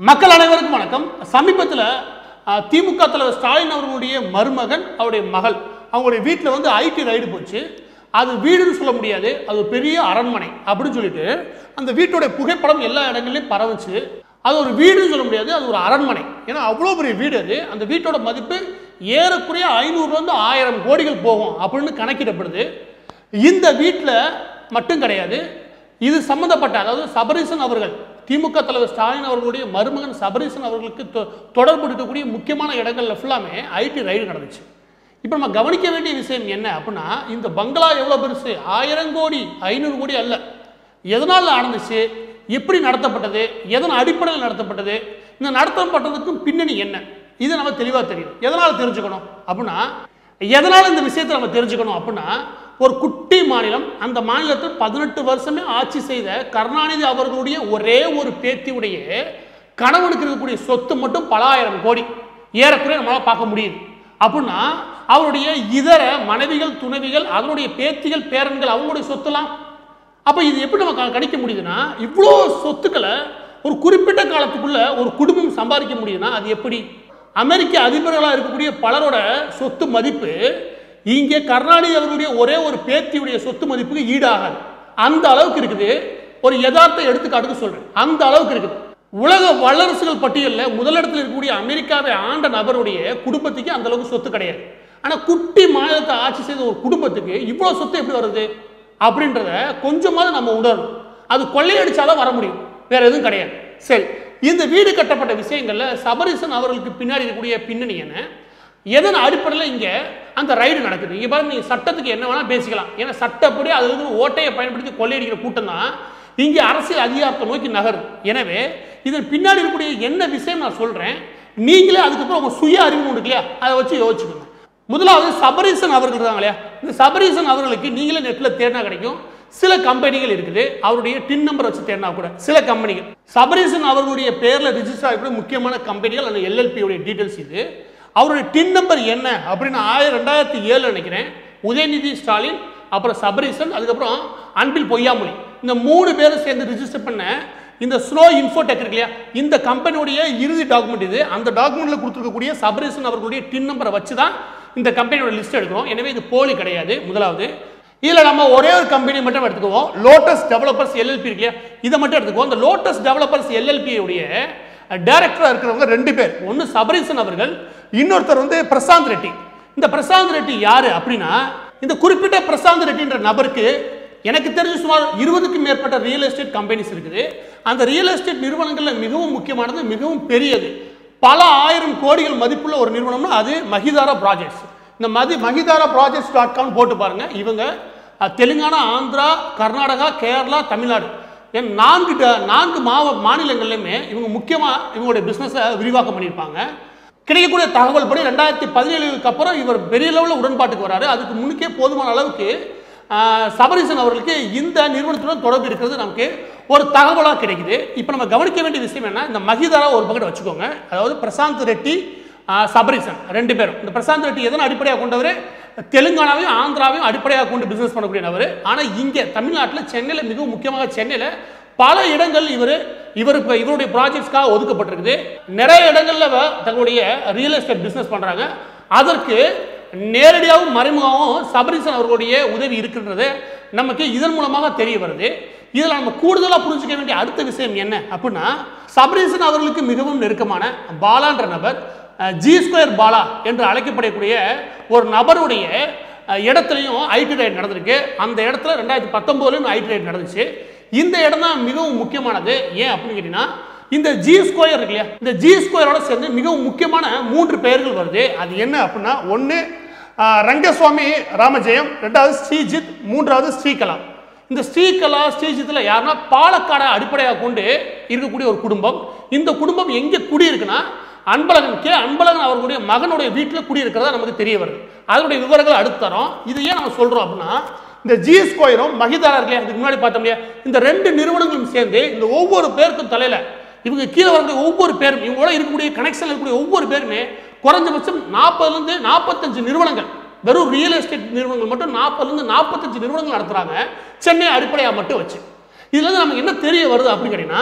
மக்கள் அனைவருக்கும் வணக்கம் சமீபத்தில் திமுக தலைவர் ஸ்டாலின் அவர்களுடைய மருமகன் அவருடைய மகள் அவங்களுடைய வீட்டில் வந்து ஐடி ரைடு போச்சு அது வீடுன்னு சொல்ல முடியாது அது ஒரு பெரிய அரண்மனை அப்படின்னு சொல்லிட்டு அந்த வீட்டோட புகைப்படம் எல்லா இடங்கள்லையும் பரவுச்சு அது ஒரு வீடுன்னு சொல்ல முடியாது அது ஒரு அரண்மனை ஏன்னா அவ்வளோ பெரிய வீடு அது அந்த வீட்டோட மதிப்பு ஏறக்குறைய ஐநூறுலேருந்து ஆயிரம் கோடிகள் போகும் அப்படின்னு கணக்கிடப்படுது இந்த வீட்டில் மட்டும் கிடையாது இது சம்பந்தப்பட்ட அதாவது சபரீசன் அவர்கள் திமுக தலைவர் ஸ்டாலின் அவர்களுடைய மருமகன் சபரீசன் அவர்களுக்கு தொ- தொடர்பு இருக்கக்கூடிய முக்கியமான இடங்கள்ல ஃபுல்லாமே ஐடி ரைடு நடந்துச்சு இப்போ நம்ம கவனிக்க வேண்டிய விஷயம் என்ன அப்படின்னா இந்த பங்களா எவ்வளோ பெருசு ஆயிரம் கோடி ஐநூறு கோடி அல்ல எதனால் நடந்துச்சு எப்படி நடத்தப்பட்டது எதன் அடிப்படையில் நடத்தப்பட்டது இந்த நடத்தப்பட்டதுக்கும் பின்னணி என்ன இது நம்ம தெளிவாக தெரியும் எதனால் தெரிஞ்சுக்கணும் அப்படின்னா எதனால் இந்த விஷயத்தை நம்ம தெரிஞ்சுக்கணும் அப்படின்னா ஒரு குட்டி மாநிலம் அந்த மாநிலத்தில் பதினெட்டு வருஷமே ஆட்சி செய்த கருணாநிதி அவர்களுடைய ஒரே ஒரு பேத்தியுடைய கணவனுக்கு இருக்கக்கூடிய சொத்து மட்டும் பல ஆயிரம் கோடி ஏறக்குறைய நம்மளால் பார்க்க முடியுது அப்படின்னா அவருடைய இதர மனைவிகள் துணைவிகள் அதனுடைய பேத்திகள் பேரன்கள் அவங்களுடைய சொத்துலாம் அப்போ இது எப்படி நம்ம க- கணிக்க முடியுதுன்னா இவ்வளோ சொத்துக்களை ஒரு குறிப்பிட்ட காலத்துக்குள்ள ஒரு குடும்பம் சம்பாதிக்க முடியுதுன்னா அது எப்படி அமெரிக்க அதிபர்களாக இருக்கக்கூடிய பலரோட சொத்து மதிப்பு இங்கே கருணாநிதி அவர்களுடைய ஒரே ஒரு பேத்தியுடைய சொத்து மதிப்புக்கு ஈடாகாது அந்த அளவுக்கு இருக்குது ஒரு யதார்த்த எடுத்துக்காட்டுக்கு சொல்றேன் அந்த அளவுக்கு இருக்குது உலக வல்லரசுகள் பட்டியலில் முதலிடத்தில் இருக்கக்கூடிய அமெரிக்காவை ஆண்ட நபருடைய குடும்பத்துக்கு அந்த அளவுக்கு சொத்து கிடையாது ஆனால் குட்டி மாநிலத்தை ஆட்சி செய்த ஒரு குடும்பத்துக்கு இவ்வளோ சொத்து எப்படி வருது அப்படின்றத கொஞ்சமாவது நம்ம உணரணும் அது கொள்ளையடிச்சாதான் வர முடியும் வேற எதுவும் கிடையாது சரி இந்த வீடு கட்டப்பட்ட விஷயங்கள்ல சபரிசன் அவர்களுக்கு பின்னாடி இருக்கக்கூடிய பின்னணி என்ன எதன் அடிப்படையில் இங்க அந்த ரைடு நடக்குது இங்க பாருங்க நீங்க சட்டத்துக்கு என்ன வேணா பேசிக்கலாம் ஏன்னா சட்டப்படி அதுல இருந்து ஓட்டையை பயன்படுத்தி கொள்ளையடிக்கிற கூட்டம் தான் இங்க அரசியல் அதிகாரத்தை நோக்கி நகருது எனவே இதன் பின்னாடி இருக்கக்கூடிய என்ன விஷயம் நான் சொல்றேன் நீங்களே அதுக்கப்புறம் உங்க சுய அறிவு உண்டு இல்லையா அதை வச்சு யோசிச்சுக்கோங்க முதலாவது சபரீசன் அவர்கள் இருக்காங்க இல்லையா இந்த சபரீசன் அவர்களுக்கு நீங்களே நெட்டில் தேடினா கிடைக்கும் சில கம்பெனிகள் இருக்குது அவருடைய டின் நம்பர் வச்சு தேடினா கூட சில கம்பெனிகள் சபரீசன் அவர்களுடைய பேரில் ரிஜிஸ்டர் ஆகக்கூடிய முக்கியமான கம்பெனிகள் அந்த எல்எல்பி உடைய டீட்டெயில்ஸ் இது அவருடைய டின் நம்பர் என்ன அப்படின்னு ஆயிரம் ரெண்டாயிரத்தி ஏழு நினைக்கிறேன் உதயநிதி ஸ்டாலின் அப்புறம் சபரீசன் அதுக்கப்புறம் அன்பில் பொய்யாமொழி இந்த மூணு பேரும் சேர்ந்து ரிஜிஸ்டர் பண்ண இந்த ஸ்னோ இன்ஃபோடெக் இருக்கு இல்லையா இந்த கம்பெனியுடைய இறுதி டாக்குமெண்ட் இது அந்த டாக்குமெண்ட்ல கொடுத்துருக்கக்கூடிய சபரீசன் அவர்களுடைய டின் நம்பரை வச்சு தான் இந்த கம்பெனியோட லிஸ்ட் எடுக்கிறோம் எனவே இது போலி கிடையாது முதலாவது இதில் நம்ம ஒரே ஒரு கம்பெனி மட்டும் எடுத்துக்குவோம் லோட்டஸ் டெவலப்பர்ஸ் எல்எல்பி இருக்கு இல்லையா இதை மட்டும் எடுத்துக்குவோம் இந்த லோட்டஸ் டெவலப்பர்ஸ் எல்எல்பி உடைய டைரக்டராக இருக்கிறவங்க ரெண்டு பேர் ஒன்று சபரீசன் அவர்கள் இன்னொருத்தர் வந்து பிரசாந்த் ரெட்டி இந்த பிரசாந்த் ரெட்டி யாரு அப்படின்னா இந்த குறிப்பிட்ட பிரசாந்த் ரெட்டின்ற நபருக்கு எனக்கு தெரிஞ்ச சுமார் இருபதுக்கும் மேற்பட்ட ரியல் எஸ்டேட் கம்பெனிஸ் இருக்குது அந்த ரியல் எஸ்டேட் நிறுவனங்கள்ல மிகவும் முக்கியமானது மிகவும் பெரியது பல ஆயிரம் கோடிகள் மதிப்புள்ள ஒரு நிறுவனம்னா அது மஹிதாரா ப்ராஜெக்ட்ஸ் இந்த மதி மஹிதாரா ப்ராஜெக்ட்ஸ் டாட் காம் போட்டு பாருங்க இவங்க அஹ், தெலுங்கானா ஆந்திரா கர்நாடகா கேரளா தமிழ்நாடு என் நான்கு ட- நான்கு மாவ மாநிலங்கள்லையுமே இவங்க முக்கியமாக இவங்களுடைய பிஸ்னஸை விரிவாக்கம் பண்ணியிருப்பாங்க கிடைக்கக்கூடிய தகவல் படி ரெண்டாயிரத்தி பதினேழுக்கு அப்புறம் இவர் பெரிய லெவலில் உடன்பாட்டுக்கு வராரு அதுக்கு முன்னுக்கே போதுமான அளவுக்கு ஆஹ், சபரீசன் அவர்களுக்கு இந்த நிறுவனத்துடன் தொடர்பு இருக்கிறது நமக்கு ஒரு தகவலாக கிடைக்குது இப்போ நம்ம கவனிக்க வேண்டிய விஷயம் என்ன இந்த மகிதாரா ஒரு பக்கெட் வச்சுக்கோங்க அதாவது பிரசாந்த் ரெட்டி ஆஹ், சபரீசன் ரெண்டு பேரும் இந்த பிரசாந்த் ரெட்டி எதனை அடிப்படையாக கொண்டவர் தெலுங்கானாவையும் ஆந்திராவையும் அடிப்படையாக கொண்டு பிசினஸ் பண்ணக்கூடிய நபர் ஆனால் இங்கே தமிழ்நாட்டில் சென்னையில் மிகவும் முக்கியமாக சென்னையில் பல இடங்கள் இவர் இவருக்கு இவருடைய ப்ராஜெக்ட்ஸ்க்காக ஒதுக்கப்பட்டிருக்குது நிறைய இடங்கள்ல வ- தங்களுடைய ரியல் எஸ்டேட் பிசினஸ் பண்றாங்க அதற்கு நேரடியாகவும் மறைமுகமாகவும் சபரீசன் அவர்களுடைய உதவி இருக்கின்றது நமக்கு இதன் மூலமாக தெரிய வருது இதில் நம்ம கூடுதலாக புரிஞ்சுக்க வேண்டிய அடுத்த விஷயம் என்ன அப்படின்னா சபரீசன் அவர்களுக்கு மிகவும் நெருக்கமான பாலான்ற நபர் ஜி ஸ்கொயர் பாலா என்று அழைக்கப்படக்கூடிய ஒரு நபருடைய அஹ், இடத்துலையும் ஐடி ரைட் நடந்திருக்கு அந்த இடத்துல ரெண்டாயிரத்தி பத்தொம்போதுலையும் ஐடி ரைட் நடந்துச்சு இந்த இடம் தான் மிகவும் முக்கியமானது ஏன் அப்படின்னு கேட்டீங்கன்னா இந்த ஜி ஸ்கொயர் இருக்கு இல்லையா இந்த ஜி ஸ்கொயரோட சேர்ந்து மிகவும் முக்கியமான மூன்று பெயர்கள் வருது அது என்ன அப்படின்னா ஒன்று ரங்கசுவாமி ராமஜெயம் ரெண்டாவது ஸ்ரீஜித் மூன்றாவது ஸ்ரீகலா இந்த ஸ்ரீகலா ஸ்ரீஜித்தில் யாருன்னா பாலக்காடை அடிப்படையாக கொண்டு இருக்கக்கூடிய ஒரு குடும்பம் இந்த குடும்பம் எங்கே குடியிருக்குன்னா அன்பழகன் கே அன்பழகன் அவர்களுடைய மகனுடைய வீட்டில் குடியிருக்கிறதா நமக்கு தெரிய வருது அதனுடைய விவரங்கள் அடுத்து தரோம் இது ஏன் நம்ம சொல்றோம் அப்படின்னா இந்த ஜி ஸ்கொயரும் மகிதாரா இருக்கு இல்லையா, இதுக்கு முன்னாடி பார்த்தோம் இல்லையா இந்த ரெண்டு நிறுவனங்களும் சேர்ந்து இந்த ஒவ்வொரு பேருக்கும் தலையில இவங்க கீழே வரக்கூடிய ஒவ்வொரு பேரும் இவங்களோட இருக்கக்கூடிய கனெக்ஷன் இருக்கக்கூடிய ஒவ்வொரு பேருமே குறைஞ்சபட்சம் நாற்பதுல இருந்து நாற்பத்தஞ்சு நிறுவனங்கள் வெறும் ரியல் எஸ்டேட் நிறுவனங்கள் மட்டும் நாற்பதுல இருந்து நாற்பத்தஞ்சு நிறுவனங்கள் நடத்துறாங்க சென்னை அடிப்படையாக மட்டும் வச்சு இதுல இருந்து நமக்கு என்ன தெரிய வருது அப்படின்னு கேட்டீங்கன்னா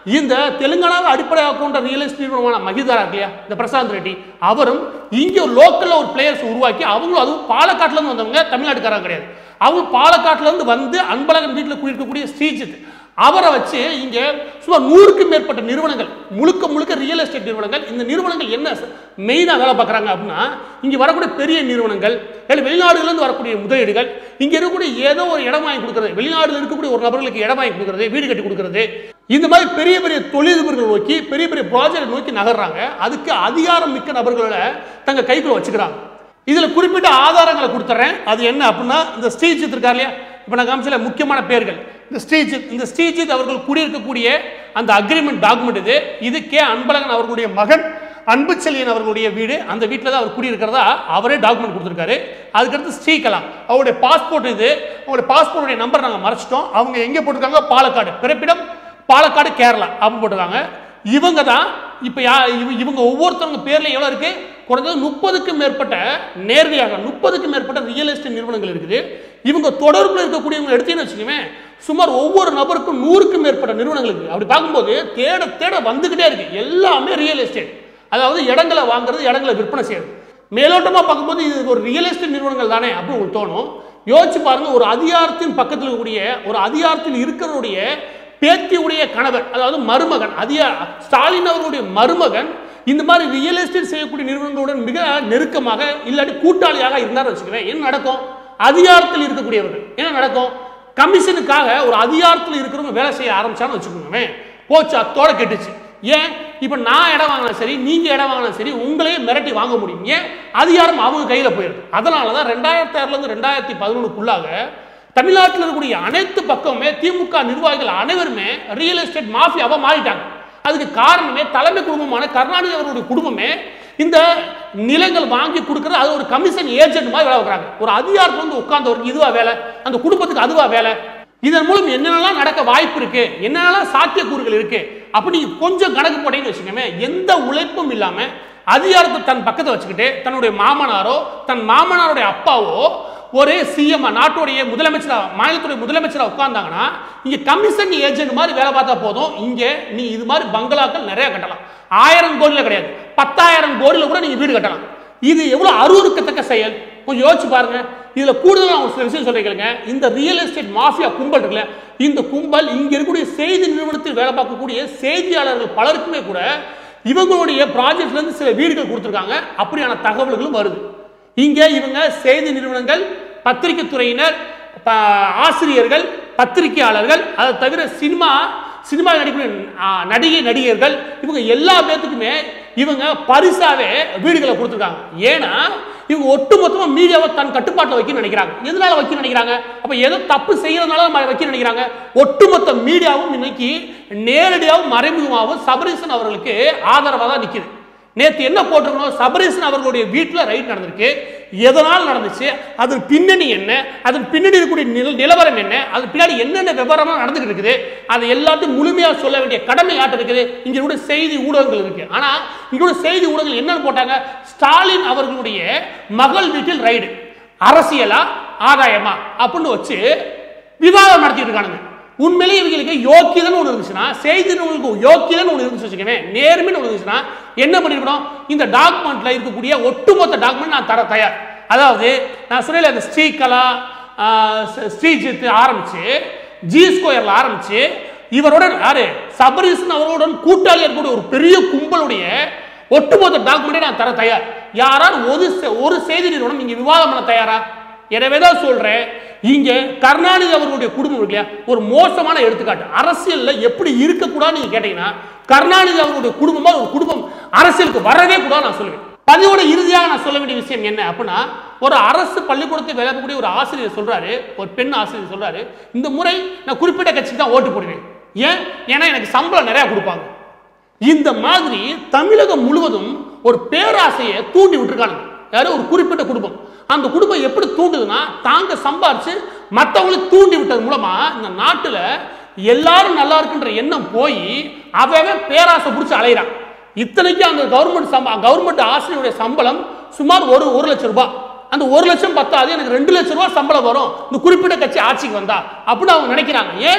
இந்த தெலுங்கானாவை அடிப்படையாக கொண்ட ரியல் எஸ்டேட் நிறுவனமான மகிதாரா இருக்கு இல்லையா இந்த பிரசாந்த் ரெட்டி அவரும் இங்கே ஒரு லோக்கல்ல ஒரு பிளேயர்ஸ் உருவாக்கி அவங்களும் அதுவும் பாலக்காட்டுல இருந்து வந்தவங்க தமிழ்நாட்டுக்காரங்க கிடையாது அவங்க பாலக்காட்டுல இருந்து வந்து அன்பழகன் வீட்டில் குடியிருக்கக்கூடிய ஸ்ரீஜித் அவரை வச்சு இங்க சுமார் நூறுக்கும் மேற்பட்ட நிறுவனங்கள் முழுக்க முழுக்க ரியல் எஸ்டேட் நிறுவனங்கள் இந்த நிறுவனங்கள் என்ன மெயினாக வேலை பார்க்குறாங்க அப்படின்னா இங்கே வரக்கூடிய பெரிய நிறுவனங்கள் இல்லை வெளிநாடுகளிலிருந்து வரக்கூடிய முதலீடுகள் இங்கே இருக்கக்கூடிய ஏதோ ஒரு இடம் வாங்கி கொடுக்குறது வெளிநாடுல இருக்கக்கூடிய ஒரு நபர்களுக்கு இடம் வாங்கி கொடுக்குறது வீடு கட்டி கொடுக்குறது இந்த மாதிரி பெரிய பெரிய தொழிலதிபர்கள் நோக்கி பெரிய பெரிய ப்ராஜெக்ட் நோக்கி நகர்றாங்க அதுக்கு அதிகாரம் மிக்க நபர்களை தங்க கைக்குள்ள வச்சுக்கிறாங்க இதுல குறிப்பிட்ட ஆதாரங்களை கொடுத்துறேன் அது என்ன அப்படின்னா இந்த ஸ்ரீஜித் இருக்கார் இல்லையா இப்போ நான் காமிச்சல முக்கியமான பேர்கள் இந்த ஸ்ரீஜித் இந்த ஸ்ரீஜித் அவர்கள் குடியிருக்கக்கூடிய அந்த அக்ரிமெண்ட் டாக்குமெண்ட் இது இது கே அன்பழகன் அவர்களுடைய மகன் அன்பு செல்லியன் அவர்களுடைய வீடு அந்த வீட்டில் தான் அவர் குடியிருக்கிறதா அவரே டாக்குமெண்ட் கொடுத்துருக்காரு அதுக்கடுத்து ஸ்ரீகலா அவருடைய பாஸ்போர்ட் இது அவருடைய பாஸ்போர்ட்டுடைய நம்பர் நாங்கள் மறைச்சிட்டோம் அவங்க எங்கே போட்டிருக்காங்க பாலக்காடு பிறப்பிடம் பாலக்காடு கேரளா அப்போ போட்டிருக்காங்க இவங்க தான் இப்போ யா இவ- இவங்க ஒவ்வொருத்தவங்க பேர்ல எவ்வளோ இருக்கு குறைஞ்சது முப்பதுக்கும் மேற்பட்ட நேரடியாக முப்பதுக்கும் மேற்பட்ட ரியல் எஸ்டேட் நிறுவனங்கள் இருக்குது இவங்க தொடர்பில் இருக்கக்கூடியவங்க எடுத்தீங்கன்னு வச்சுக்கோங்க சுமார் ஒவ்வொரு நபருக்கும் நூறுக்கும் மேற்பட்ட நிறுவனங்கள் இருக்கு அப்படி பார்க்கும்போது தேட தேட வந்துகிட்டே இருக்கு எல்லாமே ரியல் எஸ்டேட் அதாவது இடங்களை வாங்குறது இடங்களை விற்பனை செய்யறது மேலோட்டமா பார்க்கும்போது இது ஒரு ரியல் எஸ்டேட் நிறுவனங்கள் தானே அப்படின்னு உங்களுக்கு தோணும் யோசிச்சு பாருங்க ஒரு அதிகாரத்தின் பக்கத்தில் இருக்கக்கூடிய ஒரு அதிகாரத்தில் இருக்கிறவருடைய பேத்தியுடைய கணவர் அதாவது மருமகன் அதிகா ஸ்டாலின் அவர்களுடைய மருமகன் இந்த மாதிரி ரியல் எஸ்டேட் செய்யக்கூடிய நிறுவனங்களுடன் மிக நெருக்கமாக இல்லாட்டி கூட்டாளியாக இருந்தார் வச்சுக்குவேன் என்ன நடக்கும் அதிகாரத்தில் இருக்கக்கூடியவர்கள் என்ன நடக்கும் கமிஷனுக்காக ஒரு அதிகாரத்தில் இருக்கிறவங்க வேலை செய்ய ஆரம்பிச்சான்னு வச்சுக்கோங்க போச்சு அத்தோட கெட்டுச்சு ஏன் இப்போ நான் இடம் வாங்கினா சரி நீங்க இடம் வாங்கினா சரி உங்களையே மிரட்டி வாங்க முடியும் ஏன் அதிகாரம் அவங்க கையில போயிடுது அதனால தான் ரெண்டாயிரத்தி ஆறுல இருந்து ரெண்டாயிரத்தி பதினொன்றுக்குள்ளாக தமிழ்நாட்டில் இருக்கக்கூடிய அனைத்து பக்கமுமே திமுக நிர்வாகிகள் அனைவருமே ரியல் எஸ்டேட் மாஃபியாவா மாறிட்டாங்க அதுக்கு காரணமே தலைமை குடும்பமான கருணாநிதி அவர்களுடைய குடும்பமே இந்த நிலங்கள் வாங்கி கொடுக்கறது அது ஒரு கமிஷன் ஏஜென்ட் மாதிரி வேலை வைக்கிறாங்க ஒரு அதிகாரத்துல வந்து உட்கார்ந்தவருக்கு இதுவா வேலை அந்த குடும்பத்துக்கு அதுவா வேலை இதன் மூலம் என்னென்னலாம் நடக்க வாய்ப்பு இருக்கு என்னென்னலாம் சாத்தியக்கூறுகள் இருக்கு அப்படி நீங்க கொஞ்சம் கணக்கு போட்டீங்கன்னு வச்சுக்கோங்க எந்த உழைப்பும் இல்லாம அதிகாரத்தை தன் பக்கத்தை வச்சுக்கிட்டு தன்னுடைய மாமனாரோ தன் மாமனாருடைய அப்பாவோ ஒரு சிஎம் நாட்டுடைய முதலமைச்சரா மாநிலத்துடைய முதலமைச்சரா உட்கார்ந்தாங்கன்னா இங்க கமிஷன் ஏஜென்ட் மாதிரி வேலை பார்த்தா போதும் இங்க நீ இது மாதிரி பங்களாக்கள் நிறைய கட்டலாம் ஆயிரம் கோடியில கிடையாது பத்தாயிரம் கோடியில கூட நீங்க வீடு கட்டலாம் இது எவ்வளவு அருவருக்கத்தக்க செயல் கொஞ்சம் யோசிச்சு பாருங்க இதுல கூடுதலா நான் ஒரு சில விஷயம் சொல்றீங்க இந்த ரியல் எஸ்டேட் மாஃபியா கும்பல் இருக்குல்ல இந்த கும்பல் இங்க இருக்கக்கூடிய செய்தி நிறுவனத்தில் வேலை பார்க்கக்கூடிய செய்தியாளர்கள் பலருக்குமே கூட இவங்களுடைய ப்ராஜெக்ட்ல இருந்து சில வீடுகள் கொடுத்துருக்காங்க அப்படியான தகவல்களும் வருது இங்க இவங்க செய்தி நிறுவனங்கள் பத்திரிகை துறையினர் ப- ஆசிரியர்கள் பத்திரிகையாளர்கள் அதை தவிர சினிமா சினிமா நடிக்கக்கூடிய ஆ, நடிகை நடிகர்கள் இவங்க எல்லா பேத்துக்குமே இவங்க பரிசாவே வீடுகளை கொடுத்துருக்காங்க ஏன்னா இவங்க ஒட்டுமொத்தமா மீடியாவை தன் கட்டுப்பாட்டில் வைக்க நினைக்கிறாங்க எதனால வைக்க நினைக்கிறாங்க அப்ப ஏதோ தப்பு செய்யறதுனால நம்ம வைக்க நினைக்கிறாங்க ஒட்டுமொத்த மீடியாவும் இன்னைக்கு நேரடியாகவும் மறைமுகமாகவும் சபரீசன் அவர்களுக்கு ஆதரவாக தான் நிக்குது நேத்து என்ன போட்டிருக்கணும் சபரீசன் அவர்களுடைய வீட்டில் ரைட் நடந்திருக்கு எதனால் நடந்துச்சு அதன் பின்னணி என்ன அதன் பின்னணி இருக்கக்கூடிய நில- நிலவரம் என்ன அது பின்னாடி என்னென்ன விவரமா நடந்துகிட்டு இருக்குது அதை எல்லாத்தையும் முழுமையா சொல்ல வேண்டிய கடமை யார்ட்ட இருக்குது இங்க கூட செய்தி ஊடகங்கள் இருக்கு ஆனா இங்க கூட செய்தி ஊடகங்கள் என்னன்னு போட்டாங்க ஸ்டாலின் அவர்களுடைய மகள் வீட்டில் ரைடு அரசியலா ஆதாயமா அப்படின்னு வச்சு விவாதம் நடத்திட்டு இருக்கானுங்க உண்மையிலேயே இவங்களுக்கு யோக்கியதன் ஒன்று இருந்துச்சுன்னா செய்தி நூலுக்கு யோக்கியதன் ஒன்று இருந்துச்சு வச்சுக்கவே நேர்மைன்னு ஒன்று இருந்துச்சுன்னா என்ன பண்ணிருக்கணும் இந்த டாக்குமெண்ட்ல இருக்கக்கூடிய ஒட்டுமொத்த டாக்குமெண்ட் நான் தர தயார் அதாவது நான் சொல்லல அந்த ஸ்ரீகலா ஆஹ், ஸ்ரீ- ஸ்ரீஜித் ஆரம்பிச்சு ஜி ஸ்கொயர்ல ஆரம்பிச்சு இவரோட யாரு சபரீசன் அவர்களுடன் கூட்டாளி இருக்கக்கூடிய ஒரு பெரிய கும்பலுடைய ஒட்டுமொத்த டாக்குமெண்ட்டை நான் தர தயார் யாரால் ஒரு செ- ஒரு செய்தி நிறுவனம் இங்க விவாதம் பண்ண தயாரா எனவே தான் சொல்றேன் இங்க கருணாநிதி அவர்களுடைய குடும்பம் இருக்கு இல்லையா ஒரு மோசமான எடுத்துக்காட்டு அரசியல்ல எப்படி இருக்கக்கூடாதுன்னு நீங்க கேட்டீங்கன்னா கருணாநிதி அவர்களுடைய குடும்பமா ஒரு குடும்பம் அரசியலுக்கு வரவே கூடாது நான் சொல்லுவேன் பதிவோட இறுதியாக நான் சொல்ல வேண்டிய விஷயம் என்ன அப்படின்னா ஒரு அரசு பள்ளிக்கூடத்தை விளக்கக்கூடிய ஒரு ஆசிரியர் சொல்றாரு ஒரு பெண் ஆசிரியர் சொல்றாரு இந்த முறை நான் குறிப்பிட்ட கட்சிக்கு தான் ஓட்டு போடுவேன் ஏன் ஏன்னா எனக்கு சம்பளம் நிறைய கொடுப்பாங்க இந்த மாதிரி தமிழகம் முழுவதும் ஒரு பேராசையை தூண்டி விட்டுருக்காங்க யாரு ஒரு குறிப்பிட்ட குடும்பம் அந்த குடும்பம் எப்படி தூண்டுதுன்னா தாங்க சம்பாரிச்சு மற்றவங்களை தூண்டி விட்டது மூலமா இந்த நாட்டுல எல்லாரும் நல்லா இருக்குன்ற எண்ணம் போய் அவன் பேராசை பிடிச்சி அலையிறான் இத்தனைக்கும் அந்த கவர்மெண்ட் சம்ப கவர்மெண்ட் ஆசிரியருடைய சம்பளம் சுமார் ஒரு ஒரு லட்சம் ரூபாய் அந்த ஒரு லட்சம் பத்தாது எனக்கு ரெண்டு லட்சம் ரூபாய் சம்பளம் வரும் இந்த குறிப்பிட்ட கட்சி ஆட்சிக்கு வந்தா அப்படின்னு அவங்க நினைக்கிறாங்க ஏன்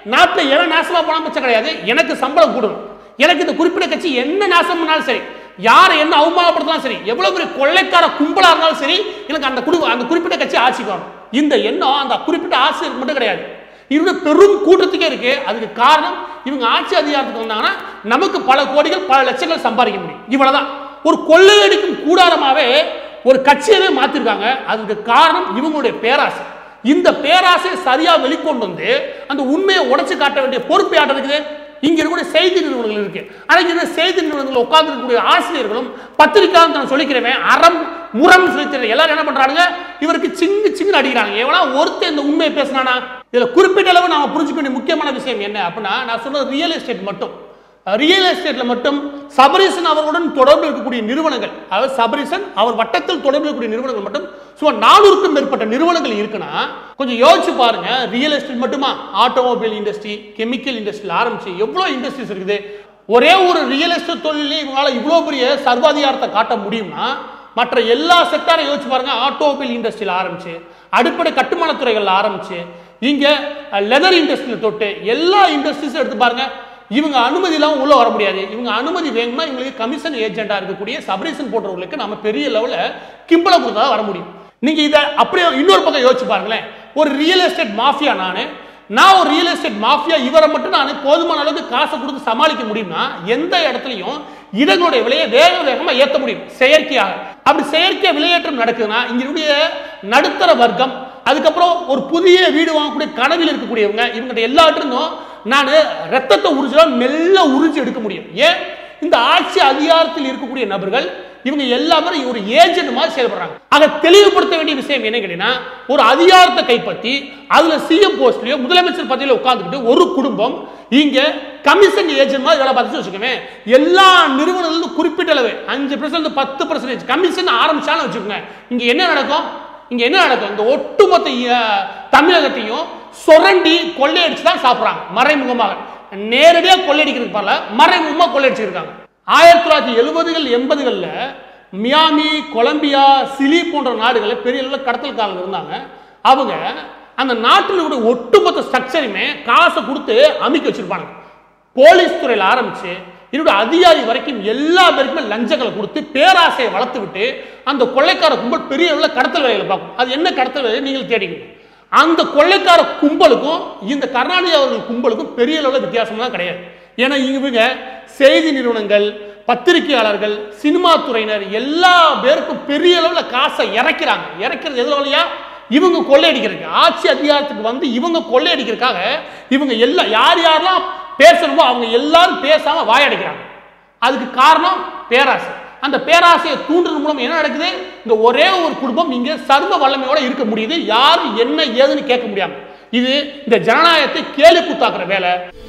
நாட்டில் எவன் நாசமா போனா பிரச்சனை கிடையாது எனக்கு சம்பளம் கூடணும் எனக்கு இந்த குறிப்பிட்ட கட்சி என்ன நாசம் பண்ணாலும் சரி யாரை என்ன அவமானப்படுத்தினாலும் சரி எவ்வளவு பெரிய கொள்ளைக்கார கும்பலா இருந்தாலும் சரி எனக்கு அந்த குடும்ப அந்த குறிப்பிட்ட கட்சி ஆட்சிக்கு வரணும் இந்த எண்ணம் அந்த குறிப்பிட்ட ஆசிரியருக்கு மட்டும் கிடையாது இவங்க பெரும் கூட்டத்துக்கே இருக்கு அதுக்கு காரணம் இவங்க ஆட்சி அதிகாரத்துக்கு வந்தாங்கன்னா நமக்கு பல கோடிகள் பல லட்சங்கள் சம்பாதிக்க முடியும் இவ்வளவுதான் ஒரு கொள்ளையடிக்கும் கூடாரமாவே ஒரு கட்சியவே மாத்திருக்காங்க அதுக்கு காரணம் இவங்களுடைய பேராசை இந்த பேராசை சரியா வெளிக்கொண்டு வந்து அந்த உண்மையை உடைச்சு காட்ட வேண்டிய பொறுப்பு யார்ட்ட இருக்குது இங்க இருக்கக்கூடிய செய்தி நிறுவனங்கள் இருக்கு ஆனா இங்க இருக்க செய்தி நிறுவனங்கள் உட்கார்ந்து இருக்கக்கூடிய ஆசிரியர்களும் பத்திரிக்கையாளர் நான் சொல்லிக்கிறவன் அறம் முறம் சொல்லி எல்லாரும் என்ன பண்றாங்க இவருக்கு சிங்கு சிங்கு அடிக்கிறாங்க எவனா ஒருத்தன் இந்த உண்மையை பேசினானா இதுல குறிப்பிட்ட அளவு நாம புரிஞ்சுக்க வேண்டிய முக்கியமான விஷயம் என்ன அப்படின்னா நான் சொன்னது ரியல் எஸ்டேட் மட்டும் ரியல் எஸ்டேட்ல மட்டும் சபரீசன் அவர்களுடன் தொடர்பு இருக்கக்கூடிய நிறுவனங்கள் அதாவது சபரீசன் அவர் வட்டத்தில் தொடர்பு இருக்கக்கூடிய நிறுவனங்கள் மட்டும் சுமார் நானூறுக்கும் மேற்பட்ட நிறுவனங்கள் இருக்குன்னா கொஞ்சம் யோசிச்சு பாருங்க ரியல் எஸ்டேட் மட்டுமா ஆட்டோமொபைல் இண்டஸ்ட்ரி கெமிக்கல் இண்டஸ்ட்ரியில் ஆரம்பிச்சு எவ்வளோ இண்டஸ்ட்ரீஸ் இருக்குது ஒரே ஒரு ரியல் எஸ்டேட் தொழிலே இவங்களால இவ்வளோ பெரிய சர்வாதிகாரத்தை காட்ட முடியும்னா மற்ற எல்லா செக்டாரையும் யோசிச்சு பாருங்க ஆட்டோமொபைல் இண்டஸ்ட்ரியில் ஆரம்பிச்சு அடிப்படை கட்டுமான துறைகள் ஆரம்பிச்சு இங்க லெதர் இண்டஸ்ட்ரியில் தொட்டு எல்லா இண்டஸ்ட்ரீஸும் எடுத்து பாருங்க இவங்க அனுமதி இல்லாமல் உள்ள வர முடியாது இவங்க அனுமதி வேணும்னா இவங்களுக்கு கமிஷன் ஏஜென்ட்டா இருக்கக்கூடிய சபரீசன் போன்றவர்களுக்கு நம்ம பெரிய லெவலில் கிம்பளம் கொடுத்தா தான் வர முடியும் நீங்க இதை அப்படியே இன்னொரு பக்கம் யோசிச்சு பாருங்களேன் ஒரு ரியல் எஸ்டேட் மாஃபியா நானு நான் ஒரு ரியல் எஸ்டேட் மாஃபியா இவரை மட்டும் நான் போதுமான அளவுக்கு காசை கொடுத்து சமாளிக்க முடியும்னா எந்த இடத்துலையும் இடங்களுடைய விலையை வேக வேகமா ஏத்த முடியும் செயற்கையாக அப்படி செயற்கை விலையேற்றம் நடக்குதுன்னா இங்க இருக்கக்கூடிய நடுத்தர வர்க்கம் அதுக்கப்புறம் ஒரு புதிய வீடு வாங்கக்கூடிய கனவில் இருக்கக்கூடியவங்க இவங்ககிட்ட எல்லாத்திருந்தும் நான் ரத்தத்தை உறிஞ்சலாம் மெல்ல உறிஞ்சி எடுக்க முடியும் ஏன் இந்த ஆட்சி அதிகாரத்தில் இருக்கக்கூடிய நபர்கள் இவங்க எல்லாமே ஒரு ஏஜென்ட் மாதிரி செயல்படுறாங்க அதை தெளிவுபடுத்த வேண்டிய விஷயம் என்ன கேட்டீங்கன்னா ஒரு அதிகாரத்தை கைப்பற்றி அதுல சிஎம் போஸ்ட்லயோ முதலமைச்சர் பதவியில உட்கார்ந்துக்கிட்டு ஒரு குடும்பம் இங்க கமிஷன் ஏஜென்ட் மாதிரி வேலை பார்த்து வச்சுக்கோங்க எல்லா நிறுவனங்களும் குறிப்பிட்ட அளவு அஞ்சு பர்சன்ட் பத்து பர்சன்டேஜ் கமிஷன் ஆரம்பிச்சாலும் வச்சுக்கோங்க இங்க என்ன நடக்கும் இங்க என்ன நடக்கும் இந்த ஒட்டுமொத்த அஹ், தமிழகத்தையும் சுரண்டி கொள்ளையடிச்சு தான் சாப்பிடுறாங்க மறைமுகமாக நேரடியா கொள்ளையடிக்கிறதுக்கு பரல மறைமுகமா கொள்ளையடிச்சிருக்காங்க ஆயிரத்தி தொள்ளாயிரத்தி எழுபதுகள் எண்பதுகளில் மியாமி கொலம்பியா சிலி போன்ற நாடுகளில் பெரிய அளவில் கடத்தல்காரங்க இருந்தாங்க அவங்க அந்த நாட்டில் உள்ள ஒட்டுமொத்த ஸ்ட்ரக்சரையுமே காசை கொடுத்து அமைக்க வச்சிருப்பாங்க போலீஸ் துறையில் ஆரம்பிச்சு என்னோட அதிகாரி வரைக்கும் எல்லா பேருக்குமே லஞ்சங்களை கொடுத்து பேராசையை வளர்த்து விட்டு அந்த கொள்ளைக்கார கும்பல் பெரிய அளவில் கடத்தல் வேலைகளை பார்க்கும் அது என்ன கடத்தல் வேலை நீங்கள் தேடிக்கணும் அந்த கொள்ளைக்கார கும்பலுக்கும் இந்த கருணாநிதி அவர்கள் கும்பலுக்கும் பெரிய அளவில் வித்தியாசம்லாம் கிடையாது ஏன்னா இவங்க செய்தி நிறுவனங்கள் பத்திரிகையாளர்கள் சினிமா துறையினர் எல்லா பேருக்கும் பெரிய அளவில் காசை இறக்கிறாங்க இறக்கிறது எதுல வழியா இவங்க கொள்ளையடிக்கிறதுக்கு ஆட்சி அதிகாரத்துக்கு வந்து இவங்க கொள்ளையடிக்கிறதுக்காக இவங்க எல்லா யார் யாரெல்லாம் பேசணுமோ அவங்க எல்லாரும் பேசாம வாயடிக்கிறாங்க அதுக்கு காரணம் பேராசை அந்த பேராசையை தூண்டுறது மூலம் என்ன நடக்குது இந்த ஒரே ஒரு குடும்பம் இங்க சர்வ வல்லமையோட இருக்க முடியுது யாரும் என்ன ஏதுன்னு கேட்க முடியாம இது இந்த ஜனநாயகத்தை கேலி கூத்தாக்குற வேலை